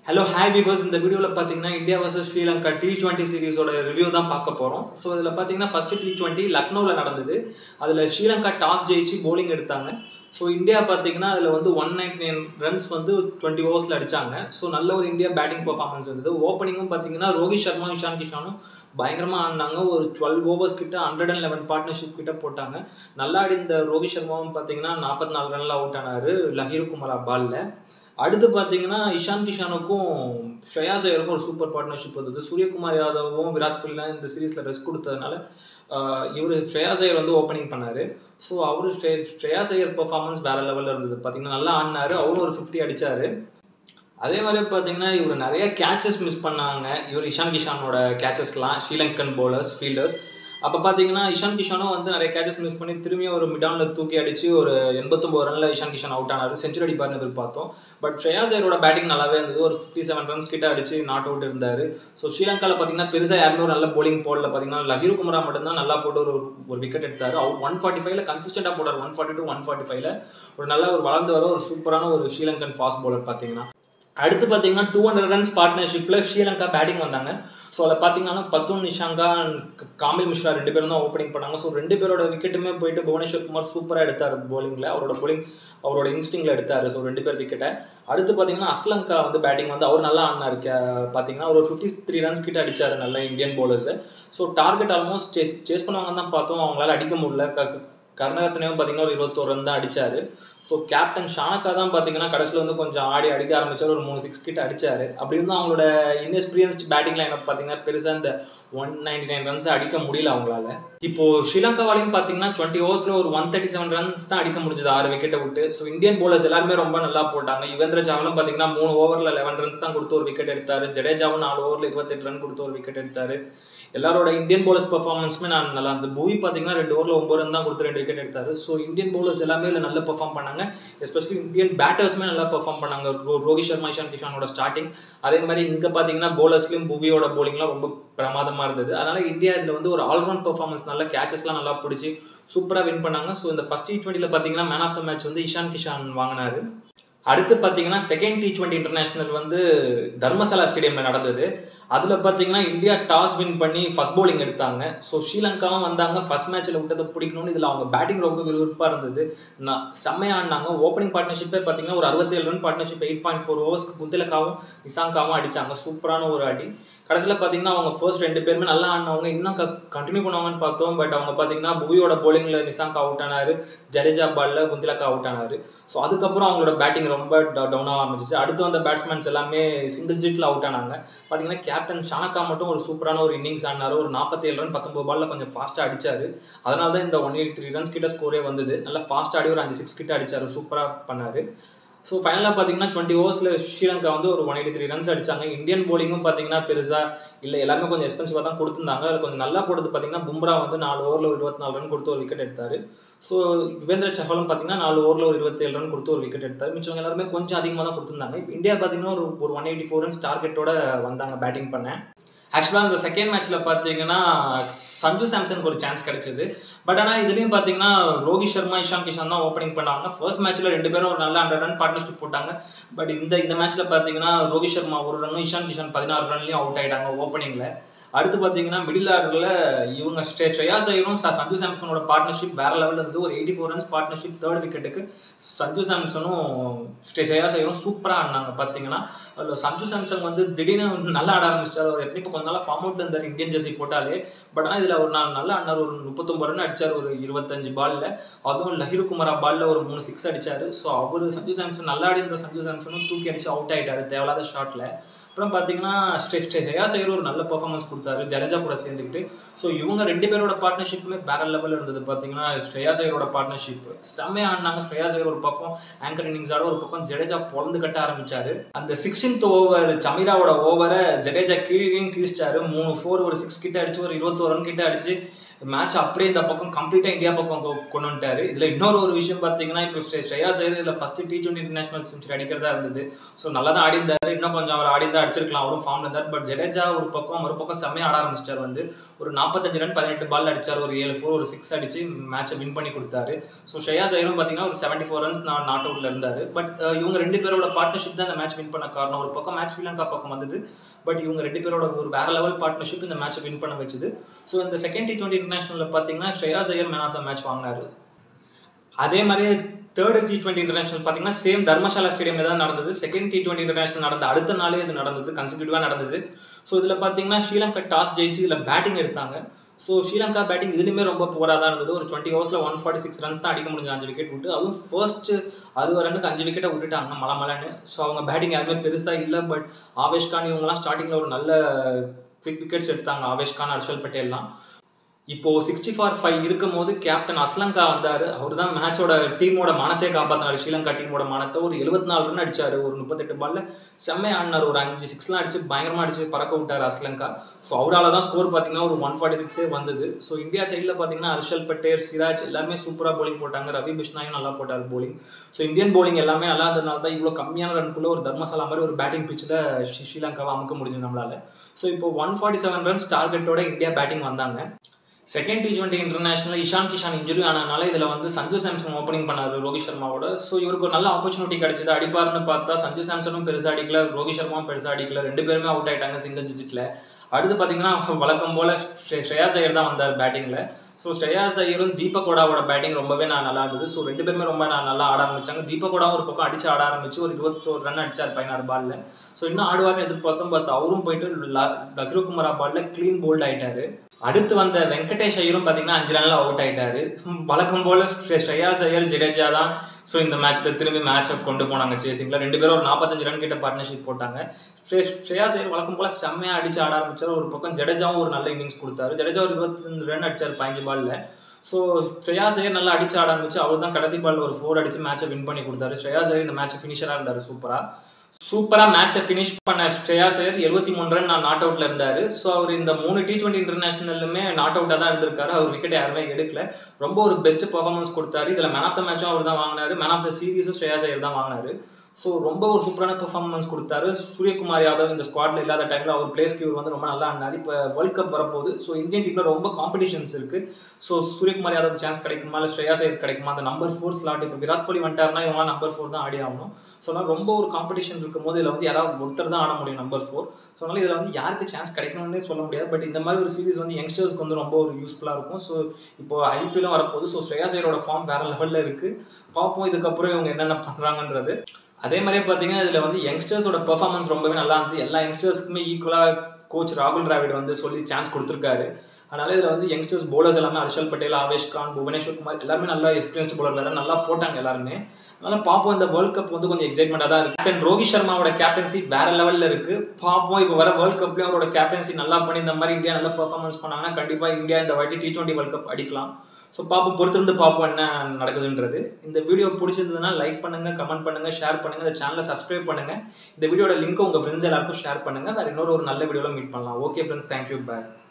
hello hi பீபர்ஸ் இந்த வீடியோவில் பார்த்தீங்கன்னா India versus Sri Lanka T twenty சீரிஸோட ரிவ்யூ தான் பார்க்க போகிறோம் ஸோ இதில் பார்த்தீங்கன்னா ஃபஸ்ட்டு டி டுவெண்ட்டி லக்னோவில் நடந்தது அதில் ஸ்ரீலங்கா டாஸ் ஜெயிச்சு போலிங் எடுத்தாங்க ஸோ இந்தியா பார்த்தீங்கன்னா அதில் வந்து ஒன் நைன்டி நைன் ரன்ஸ் வந்து டுவெண்ட்டி ஓவர்ஸில் அடித்தாங்க ஸோ நல்ல ஒரு இந்தியா பேட்டிங் பர்ஃபார்மன்ஸ் இருந்தது ஓப்பனிங்கும் பார்த்தீங்கன்னா ரோஹித் சர்மா இஷான் கிஷானும் பயங்கரமாக ஆடினாங்க ஒரு டுவெல் ஓவர்ஸ் கிட்ட ஹண்ட்ரட் அண்ட் லெவன் பார்ட்னர்ஷிப் கிட்ட போட்டாங்க நல்லா ஆடி இந்த ரோஹித் சர்மாவும் பார்த்தீங்கன்னா நாற்பத்தி நாலு ரனில் அவுட் ஆனார் லஹீர் குமாரா பாலில் அடுத்து பார்த்தீங்கன்னா இஷான் கிஷானுக்கும் ஸ்ரேயாஸ் ஐயருக்கும் ஒரு சூப்பர் பார்ட்னர்ஷிப் வந்தது சூரியகுமார் யாதவும் விராட் கோலிலாம் இந்த சீரீஸில் ரெஸ்ட் கொடுத்ததுனால இவர் ஸ்ரேயாஸ் ஐயர் வந்து ஓப்பனிங் பண்ணார் ஸோ அவர் ஸ்ரே ஸ்ரேயாஸ் ஐயர் பர்ஃபார்மன்ஸ் வேறு லெவலில் இருந்தது பார்த்தீங்கன்னா நல்லா ஆடினாரு அவரும் ஒரு ஃபிஃப்டி அடித்தார் அதே மாதிரி பார்த்தீங்கன்னா இவர் நிறைய கேச்சஸ் மிஸ் பண்ணாங்க இவர் இஷான் கிஷானோட கேச்சஸ்லாம் ஸ்ரீலங்கன் போலர்ஸ் ஃபீல்டர்ஸ் அப்போ பார்த்தீங்கன்னா இஷான் கிஷானும் வந்து நிறைய கேச்சஸ் மிஸ் பண்ணி திரும்பியும் ஒரு மிடானில் தூக்கி அடிச்சு ஒரு எண்பத்தொம்பது ரனில் இஷான் கிஷான் அவுட் ஆனார் செஞ்சுரி அடிப்பார்னு எதிர்பார்த்தோம் பட் ஸ்ரேயாஸ் ஐயரோட பேட்டிங் நல்லாவே இருந்தது ஒரு ஃபிஃப்டி செவன் ரன்ஸ் கிட்ட அடிச்சு நாட் அவுட் இருந்தார் ஸோ ஸ்ரீலங்காவில் பார்த்தீங்கன்னா பெருசாக யாருமே ஒரு நல்ல போலிங் போடல பார்த்தீங்கன்னா லஹீர் குமரா மட்டும்தான் நல்லா போட்டு ஒரு ஒரு விக்கெட் எடுத்தார் அவர் ஒன் ஃபார்ட்டி ஃபைவ்ல கன்சிஸ்டண்டாக போட்டார் one forty two one forty ஃபைவ்ல ஒரு நல்ல ஒரு வளர்ந்து வர ஒரு சூப்பரான ஒரு ஸ்ரீலங்கன் ஃபாஸ்ட் பவுலர் பார்த்தீங்கன்னா அடுத்து பார்த்தீங்கன்னா டூ ஹண்ட்ரட் ரன்ஸ் பார்ட்னர்ஷிப்பில் ஸ்ரீலங்கா பேட்டிங் வந்தாங்க ஸோ அதில் பார்த்தீங்கன்னா பத்துன் நிஷாங்கா காமில் மிஸ்ரா ரெண்டு பேரும் தான் ஓப்பனிங் பண்ணாங்க ஸோ ரெண்டு பேரோட விக்கெட்டுமே போயிட்டு புவனேஸ்வர் குமார் சூப்பராக எடுத்தார் போலிங்கில் அவரோட போலிங் அவரோட இன்ஸ்டிங்கில் எடுத்தார் ஸோ ரெண்டு பேர் விக்கெட்டை அடுத்து பார்த்தீங்கன்னா அஸ்லங்கா வந்து பேட்டிங் வந்து அவர் நல்லா ஆடினார் பார்த்தீங்கன்னா ஒரு ஃபிஃப்டி த்ரீ ரன்ஸ் கிட்ட அடித்தார் நல்ல Indian bowlers so target almost சே சேஸ் பண்ணுவாங்கன்னு தான் பார்த்தோம் அவங்களால அடிக்க முடியல க கருணரத்னையும் பார்த்தீங்கன்னா ஒரு இருபத்தோரு ரன் தான் அடிச்சார் ஸோ கேப்டன் ஷானக்கா தான் பார்த்தீங்கன்னா கடைசியில் வந்து கொஞ்சம் ஆடி அடிக்க ஆரம்பிச்சார் ஒரு மூணு சிக்ஸ் கிட்ட அடிச்சார் அப்படி இருந்தும் அவங்களோட இன்எக்ஸ்பீரியன்ஸ்ட் பேட்டிங் லைன் பார்த்தீங்கன்னா பெருசாக இந்த ஒன் நைன்டி நைன் ரன்ஸ் அடிக்க முடியல அவங்களால இப்போ ஸ்ரீலங்காவாலையும் பார்த்தீங்கன்னா டுவெண்ட்டி ஓவர்ஸில் ஒரு ஒன் தேர்ட்டி செவன் ரன்ஸ் தான் அடிக்க முடிஞ்சது ஆறு விக்கெட்டை விட்டு ஸோ இந்தியன் போலர்ஸ் எல்லாருமே ரொம்ப நல்லா போட்டாங்க யுவேந்திர சாவலும் பார்த்தீங்கன்னா மூணு ஓவரில் லெவன் ரன்ஸ் தான் கொடுத்து ஒரு விக்கெட் எடுத்தார் ஜடேஜாவும் நாலு ஓவரில் இருபத்தெட்டு ரன் கொடுத்து ஒரு விக்கெட் எடுத்தார் எல்லாரோட இந்தியன் போலர்ஸ் பர்ஃபார்மன்ஸுமே நான் நல்லா இருந்தது பூவி பார்த்தீங்கன்னா ரெண்டு ஓவரில் ஒம்பது ரன் தான் கொடுத்து ரெண்டு விக்கெட் எடுத்தார் ஸோ இந்தியன் போலர்ஸ் எல்லாமே இல்லை நல்லா பெர்ஃபார்ம் பண்ணாங்க எஸ்பெஷலி இந்தியன் பேட்டர்ஸுமே நல்லா பெர்ஃபார்ம் பண்ணாங்க ரோஹித் சர்மா இஷான் கிஷானோட ஸ்டார்டிங் அதே மாதிரி இங்கே பார்த்தீங்கன்னா போலர்ஸ்லையும் புவியோட போலிங்லாம் ரொம்ப பிரமாதமாக இருந்தது அதனால் இந்தியா இதில் வந்து ஒரு ஆல்ரவுண்ட் பர்ஃபார்மன்ஸ் நல்லா கேச்சஸ்லாம் நல்லா பிடிச்சி சூப்பராக வின் பண்ணாங்க ஸோ இந்த ஃபஸ்ட் டி டுவெண்ட்டியில் பார்த்தீங்கன்னா மேன் ஆஃப் த மேட்ச் வந்து இஷான் கிஷான் வாங்கினாரு அடுத்து பார்த்தீங்கன்னா செகண்ட் டி டுவெண்ட்டி இன்டர்நேஷனல் வந்து தர்மசாலா ஸ்டேடியமில் நடந்தது அதில் பார்த்தீங்கன்னா இந்தியா டாஸ் வின் பண்ணி ஃபஸ்ட் பவுலிங் எடுத்தாங்க ஸோ ஸ்ரீலங்காவும் வந்தாங்க ஃபஸ்ட் மேட்ச்சில் விட்டதை பிடிக்கணும்னு இதில் அவங்க பேட்டிங் ரொம்ப விறுவிறுப்பாக இருந்தது நான் செம்மையாக ஆடினாங்க ஓப்பனிங் பார்ட்னர்ஷிப்பே பார்த்தீங்கன்னா ஒரு அறுபத்தேழு run partnership eight point four ஓவர்ஸ்க்கு குந்திலக்காவும் இசாங்காவும் அடித்தாங்க சூப்பரான ஒரு அடி கடைசியில் பார்த்தீங்கன்னா அவங்க ஃபர்ஸ்ட் ரெண்டு பேருமே நல்லா ஆடினவங்க இன்னும் க கண்டினியூ பண்ணுவாங்கன்னு பார்த்தோம் பட் அவங்க பார்த்தீங்கன்னா புவியோட போலிங்கில் நிசாங்கா அவுட் ஆனார் ஜடேஜா பாலில் குந்திலக்கா அவுட் ஆனார் ஸோ அதுக்கப்புறம் அவங்களோட பேட்டிங் ரொம்ப டவுனாக ஆரம்பிச்சிச்சு அடுத்து வந்த பேட்ஸ்மேன்ஸ் எல்லாமே சிங்கிள் ஜிட்டில் அவுட் ஆனாங்க பார்த்தீங்கன்னா கேப்டன் ஷானக்கா மட்டும் ஒரு சூப்பரான ஒரு இன்னிங்ஸ் ஆடினார் ஒரு நாற்பத்தேழு ரன் பத்தொம்பது பாலில் கொஞ்சம் ஃபாஸ்ட்டாக அடிச்சார் அதனால தான் இந்த ஒன் எயிட்டி த்ரீ ரன்ஸ் கிட்ட ஸ்கோரே வந்தது நல்லா ஃபாஸ்ட்டாக ஆடி ஒரு அஞ்சு சிக்ஸ் கிட்ட அடிச்சார் சூப்பராக பண்ணார் ஸோ ஃபைனலாக பார்த்தீங்கன்னா டுவெண்ட்டி ஓவர்ஸில் ஸ்ரீலங்கா வந்து ஒரு ஒன் எயிட்டி த்ரீ ரன்ஸ் அடிச்சாங்க இந்தியன் போலிங்கும் பார்த்தீங்கன்னா பெருசாக இல்லை எல்லாமே கொஞ்சம் எக்ஸ்பென்சிவாக தான் கொடுத்துருந்தாங்க அதில் கொஞ்சம் நல்லா போட்டது பார்த்தீங்கன்னா பும்ரா வந்து நாலு ஓவரில் ஒரு இருபத்தி நாலு ரன் கொடுத்து ஒரு விக்கெட் எடுத்தார் ஸோ யுவேந்திர சஹலும் பார்த்தீங்கன்னா நாலு ஓவரில் ஒரு இருபத்தேழு ரன் கொடுத்து ஒரு விக்கெட் எடுத்தார் மிச்சவங்க எல்லாருமே கொஞ்சம் அதிகமாக தான் கொடுத்துருந்தாங்க இப்போ இந்தியா பார்த்தீங்கன்னா ஒரு ஒரு ஒன் எயிட்டி ஃபோர் ரன்ஸ் டார்கெட்டோட வந்தாங்க பேட்டிங் பண்ண ஆக்சுவலாக அந்த செகண்ட் மேட்ச்சில் பார்த்தீங்கன்னா சஞ்சு சாம்சனுக்கு ஒரு சான்ஸ் கிடைச்சது பட் ஆனால் இதுலேயும் பார்த்தீங்கன்னா ரோஹித் சர்மா இஷான் கிஷான் தான் ஓப்பனிங் பண்ணாங்க ஃபர்ஸ்ட் மேட்ச்சில் ரெண்டு பேரும் ஒரு நல்ல ஹண்ட்ரட் ரன் பார்ட்னர்ஷிப் போட்டாங்க பட் இந்த இந்த மேட்ச்சில் பார்த்தீங்கன்னா ரோஹித் சர்மா ஒரு ரன்னும் இஷான் கிஷான் பதினாறு ரன்லையும் அவுட் ஆகிட்டாங்க ஓப்பனிங்கில் அடுத்து பார்த்தீங்கன்னா மிடில் ஆர்டரில் இவங்க ஸ்ரே ஸ்ரேயாஸ் ஐயரும் சஞ்சு சாம்சனோட பார்ட்னர்ஷிப் வேற லெவலில் இருந்தது ஒரு eighty four runs partnership third விக்கெட்டுக்கு சஞ்சு சாம்சனும் ஸ்ரேயாஸ் ஐயரும் சூப்பராக ஆடினாங்க பார்த்தீங்கன்னா அதில் சஞ்சு சாம்சங் வந்து திடீர்னு நல்லா ஆட ஆரம்பிச்சிட்டார் அவர் எப்படி இப்போ கொஞ்ச நாளாக ஃபார்ம் அவுட்ல இருந்தார் இந்தியன் ஜெர்சி போட்டாலே பட் ஆனால் இதில் ஒரு நாள் நல்லா ஆடினார் ஒரு முப்பத்தொம்பது ரன் அடிச்சார் ஒரு இருபத்தஞ்சு பாலில் அதுவும் லஹீர் குமாரா பாலில் ஒரு மூணு சிக்ஸ் அடிச்சார் ஸோ அவர் சஞ்சு சாம்சன் நல்லா ஆடி இருந்த சஞ்சு சாம்சனும் தூக்கி அடிச்சு அவுட் ஆகிட்டார் தேவையில்லாத ஷாட்டில் அப்புறம் பார்த்தீங்கன்னா ஸ்டே ஸ்டே ஸ்ரேயாஸ் ஐயர் ஒரு நல்ல பர்ஃபார்மன்ஸ் கொடுத்தாரு ஜடேஜா கூட சேர்ந்துக்கிட்டு ஸோ இவங்க ரெண்டு பேரோட பார்ட்னர்ஷிப்புமே வேற லெவலில் இருந்தது பார்த்தீங்கன்னா ஸ்ரேயாஸ் ஐயரோட பார்ட்னர்ஷிப் செம்மையாக ஆடினாங்க ஸ்ரேயாஸ் ஐயர் ஒரு பக்கம் ஆங்கர் இன்னிங்ஸ் ஆட ஒரு பக்கம் ஜடேஜா பொழந்து கட்ட ஆரம்பிச்சாரு அந்த சிக்ஸ்டீன்த் ஓவர் சமீராவோட ஓவரை ஜடேஜா கீழே கிழிச்சிட்டாரு மூணு ஃபோர் ஒரு சிக்ஸ் கிட்ட அடிச்சு ஒரு இருபத்தோரு ரன் கிட்ட அடிச்சு மேட்ச் அப்படியே இந்த பக்கம் கம்ப்ளீட்டாக இந்தியா பக்கம் கொ- கொண்டு வந்துட்டாரு இதில் இன்னொரு ஒரு விஷயம் பார்த்தீங்கன்னா இப்போ ஸ்ரே- ஸ்ரேயா சேர் இதில் first T twenty international century அடிக்கிறதா இருந்தது ஸோ நல்லா தான் ஆடி இருந்தாரு இன்னும் கொஞ்சம் அவர் ஆடி இருந்தா அடிச்சிருக்கலாம் அவரும் ஃபார்ம்ல இருந்தார் பட் ஜடேஜா ஒரு பக்கம் ஒரு பக்கம் செம்மையா ஆட ஆரம்பிச்சிட்டார் வந்து ஒரு நாற்பத்தஞ்சு ரன் பதினெட்டு பால் அடிச்சார் ஒரு ஏழு ஃபோர் ஒரு சிக்ஸ் அடிச்சு மேட்சை வின் பண்ணி கொடுத்தாரு ஸோ ஸ்ரேயா சைரும் பார்த்தீங்கன்னா ஒரு செவன்டி ஃபோர் ரன்ஸ் நான் நாட் அவுட்ல இருந்தாரு பட் இவங்க ரெண்டு பேரோட பார்ட்னர்ஷிப் தான் இந்த மேட்ச் வின் பண்ண காரணம் ஒரு பக்கம் மேட்ச் ஸ்ரீலங்கா பக்கம் வந்தது பட் இவங்க ரெண்டு பேரோட ஒரு வேற லெவல் பார்ட்னர்ஷிப் இந்த மேட்சை வின் பண்ண வச்சுது ஸோ இந்த செகண்ட் டி டுவெண்ட்டி இன்டர்நேஷனலில் பார்த்தீங்கன்னா Shreyas Iyer man of the match வாங்கினாரு அதே மாதிரி தேர்ட் டி டுவெண்ட்டி இன்டர்நேஷனல் பார்த்தீங்கன்னா சேம் தர்மசாலா ஸ்டேடியம்ல தான் நடந்தது செகண்ட் டி டுவெண்ட்டி இன்டர்நேஷனல் நடந்த அடுத்த நாளே இது நடந்தது கன்சிக்யூட்டிவாக நடந்தது ஸோ இதில் பார்த்தீங்கன்னா ஸ்ரீலங்கா டாஸ் ஜெயிச்சு இதில் பேட்டிங் எடுத்தாங்க ஸோ ஸ்ரீலங்கா பேட்டிங் இதுலையுமே ரொம்ப புவராக தான் இருந்தது ஒரு டுவெண்ட்டி ஓவர்ஸில் ஒன் ஃபார்ட்டி சிக்ஸ் ரன்ஸ் தான் அடிக்க முடிஞ்சு அஞ்சு விக்கெட் விட்டு அதுவும் ஃபர்ஸ்ட் அறுபது ரன்னுக்கு அஞ்சு விக்கெட்டை விட்டுட்டாங்க மலை மலைன்னு ஸோ அவங்க பேட்டிங் யாருமே பெருசாக இல்லை பட் ஆவேஷ் கான் இவங்கலாம் ஸ்டார்டிங்கில் ஒரு நல்ல குவிக் விக்கெட்ஸ் எடுத்தாங்க ஆவேஷ் கான் ஹர்ஷல் பட்டேல்லாம் இப்போ சிக்ஸ்டி ஃபார் ஃபைவ் இருக்கும் போது கேப்டன் அஸ்லங்கா வந்தாரு அவர் தான் மேட்சோட டீமோட மானத்தை காப்பாத்தினாரு ஸ்ரீலங்கா டீமோட மானத்தை ஒரு எழுபத்தி நாலு ரன் அடிச்சாரு ஒரு முப்பத்தெட்டு பால்ல செம்மையா ஆடினார் ஒரு அஞ்சு சிக்ஸ்லாம் அடிச்சு பயங்கரமா அடிச்சு பறக்க விட்டாரு அஸ்லங்கா ஸோ அவரால் தான் ஸ்கோர் பார்த்தீங்கன்னா ஒரு ஒன் ஃபார்ட்டி சிக்ஸே வந்தது ஸோ இந்தியா சைடில் பார்த்தீங்கன்னா ஹர்ஷல் பட்டேல் சிராஜ் எல்லாருமே சூப்பராக போலிங் போட்டாங்க ரவி பிஷ்னாயும் நல்லா போட்டார் போலிங் ஸோ இந்தியன் போலிங் எல்லாமே நல்லா இருந்ததுனால தான் இவ்வளோ கம்மியான ரன்குள்ள ஒரு தர்மசாலா மாதிரி ஒரு பேட்டிங் பிச்சில் ஸ்ரீலங்காவை அமுக்க முடிஞ்சது நம்மளால ஸோ இப்போ ஒன் ஃபார்ட்டி செவன் ரன்ஸ் டார்கெட்டோட இந்தியா பேட்டிங் வந்தாங்க second T twenty international Ishan Kishan injury ஆனதுனால இதில் வந்து சஞ்சு சாம்சன் ஓப்பனிங் பண்ணாரு ரோஹித் சர்மாவோட ஸோ இவருக்கு ஒரு நல்ல ஆப்பர்ச்சுனிட்டி கிடைச்சது அடிப்பாருன்னு பார்த்தா சஞ்சு சாம்சனும் பெருசாக அடிக்கல ரோஹித் சர்மாவும் பெருசாக அடிக்கல ரெண்டு பேருமே அவுட் ஆயிட்டாங்க சிங்கிள் டிஜிட்டில் அடுத்து பார்த்தீங்கன்னா வழக்கம் போல ஸ்ரே- ஸ்ரேயாஸ் ஐயர் தான் வந்தார் பேட்டிங்கில் ஸோ ஸ்ரேயாஸ் ஐயரும் தீபகோடாவோட பேட்டிங் ரொம்பவே நான் நல்லா இருந்தது ஸோ ரெண்டு பேருமே ரொம்ப நான் நல்லா ஆட ஆரம்பிச்சாங்க தீபகோடாவும் ஒரு பக்கம் அடிச்சு ஆட ஆரம்பிச்சு ஒரு இருபத்தோரு ரன் அடிச்சார் பதினாறு பால்ல ஸோ இன்னும் ஆடுவார்னு எதிர்பார்த்தோம் பார்த்து அவரும் போயிட்டு லக்ருகுமாரா பால்ல க்ளீன் போல்ட் ஆயிட்டாரு அடுத்து வந்த வெங்கடேஷ் ஐயரும் பார்த்தீங்கன்னா அஞ்சு ரன்ல அவுட் ஆயிட்டாரு ம், வழக்கம் போல ஸ்ரே- ஸ்ரேயாஸ் ஐயர் ஜடேஜா தான் ஸோ இந்த மேட்ச்ல திரும்பி மேட்ச் கொண்டு போனாங்க சேசிங்ல ரெண்டு பேரும் ஒரு நாற்பத்தஞ்சு ரன் கிட்ட பார்ட்னர்ஷிப் போட்டாங்க ஸ்ரே- ஸ்ரேயாஸ் ஐயர் வழக்கம் போல செம்மையா அடிச்சு ஆட ஆரம்பிச்சார் ஒரு பக்கம் ஜடேஜாவும் ஒரு நல்ல இன்னிங்ஸ் கொடுத்தாரு ஜடேஜா ஒரு இருபத்தஞ்சு ரன் அடிச்சார் பதினஞ்சு பால்ல ஸோ ஸ்ரேயாஸ் ஐயர் நல்லா அடிச்சு ஆட ஆரம்பிச்சு அவர் தான் கடைசி பால் ஒரு ஃபோர் அடிச்சு மேட்சை வின் பண்ணி கொடுத்தாரு ஸ்ரேயாஸ் ஐயர் இந்த மேட்ச் ஃபினிஷரா இருந்தாரு சூப்பரா சூப்பரா மேட்சை ஃபினிஷ் பண்ண ஸ்ரேயாஸ் ஐயர் எழுபத்தி மூணு ரன் நான் நாட் அவுட்ல இருந்தாரு ஸோ அவர் இந்த மூணு டி டுவெண்ட்டி இன்டர்நேஷனல்லுமே நாட் அவுட்டா தான் இருந்திருக்காரு அவர் விக்கெட் யாருமே எடுக்கல ரொம்ப ஒரு பெஸ்ட் பெர்ஃபார்மன்ஸ் கொடுத்தாரு இதுல மேன் ஆஃப் த மேட்சும் அவர் தான் வாங்கினாரு மேன் ஆஃப் த சீரீஸும் ஸ்ரேயாஸ் ஐயர் தான் வாங்கினாரு ஸோ ரொம்ப ஒரு சூப்பரான பெர்ஃபார்மன்ஸ் கொடுத்தாரு சூரியகுமார் யாதவ் இந்த ஸ்குவாட்ல இல்லாத டைம்ல அவர் பிளேஸ்க்கு இவர் வந்து ரொம்ப நல்லா ஆடினாரு இப்போ வேர்ல்ட் கப் வரப்போகுது ஸோ இந்தியன் டீம்ல ரொம்ப காம்படிஷன்ஸ் இருக்கு ஸோ சூரியகுமார் யாதவ் சான்ஸ் கிடைக்குமா இல்லை ஸ்ரேயாஸ் ஐயர் கிடைக்குமா அந்த நம்பர் ஃபோர் ஸ்லாட் இப்போ விராட் கோலி வந்துட்டாருன்னா இவங்களாம் நம்பர் ஃபோர் தான் ஆடி ஆகணும் ஸோ அதனால ரொம்ப ஒரு காம்படிஷன் இருக்கும் போது இதில் வந்து யாராவது ஒருத்தர் தான் ஆட முடியும் நம்பர் ஃபோர் ஸோ அதனால இதில் வந்து யாருக்கு சான்ஸ் கிடைக்கணும்னே சொல்ல முடியாது பட் இந்த மாதிரி ஒரு சீரிஸ் வந்து யங்ஸ்டர்ஸ்க்கு வந்து ரொம்ப ஒரு யூஸ்ஃபுல்லாக இருக்கும் ஸோ இப்போ ஐபிஎல்லும் வரப்போகுது ஸோ ஸ்ரேயாஸ் ஐயரோட ஃபார்ம் வேற லெவலில் இருக்கு பார்ப்போம் இதுக்கப்புறம் இவங்க என்னென்ன பண்ணுறாங்கன்றது அதே மாதிரியே பார்த்தீங்கன்னா இதில் வந்து யங்ஸ்டர்ஸோட பெர்ஃபார்மன்ஸ் ரொம்பவே நல்லா இருந்தது எல்லா யங்ஸ்டர்ஸ்க்குமே ஈக்குவலாக கோச் ராகுல் டிராவிட் வந்து சொல்லி சான்ஸ் கொடுத்துருக்காரு அதனால இதில் வந்து யங்ஸ்டர்ஸ் bowlers எல்லாமே ஹர்ஷல் பட்டேல் ஆவேஷ் கான் புவனேஸ்வர் குமார் எல்லாருமே நல்லா எக்ஸ்பீரியன்ஸ்ட் bowler வேற நல்லா போட்டாங்க எல்லாருமே அதனால பார்ப்போம் இந்த வேர்ல்ட் கப் வந்து கொஞ்சம் எக்ஸைட்மெண்ட்டாக தான் இருக்கு கேப்டன் ரோஹித் சர்மாவோட கேப்டன்சி வேற லெவலில் இருக்கு பார்ப்போம் இப்போ வர வேர்ல்ட் கப்லேயும் அவரோட கேப்டன்சி நல்லா பண்ணி இந்த மாதிரி இந்தியா நல்லா பெர்ஃபார்மன்ஸ் பண்ணாங்கன்னா கண்டிப்பாக இந்தியா இந்த வாட்டி டி டுவெண்ட்டி வேர்ல்ட் கப் அடிக்கலாம் ஸோ பார்ப்போம் பொறுத்திருந்து பார்ப்போம் என்ன நடக்குதுன்றது இந்த வீடியோ பிடிச்சிருந்ததுன்னா லைக் பண்ணுங்க கமெண்ட் பண்ணுங்க ஷேர் பண்ணுங்க இந்த சேனலை சப்ஸ்கிரைப் பண்ணுங்க இந்த வீடியோட லிங்க் உங்க ஃப்ரெண்ட்ஸ் எல்லாருக்கும் ஷேர் பண்ணுங்க வேற இன்னொரு ஒரு நல்ல வீடியோல மீட் பண்ணலாம் ஓகே ஃப்ரெண்ட்ஸ் தேங்க்யூ பாய்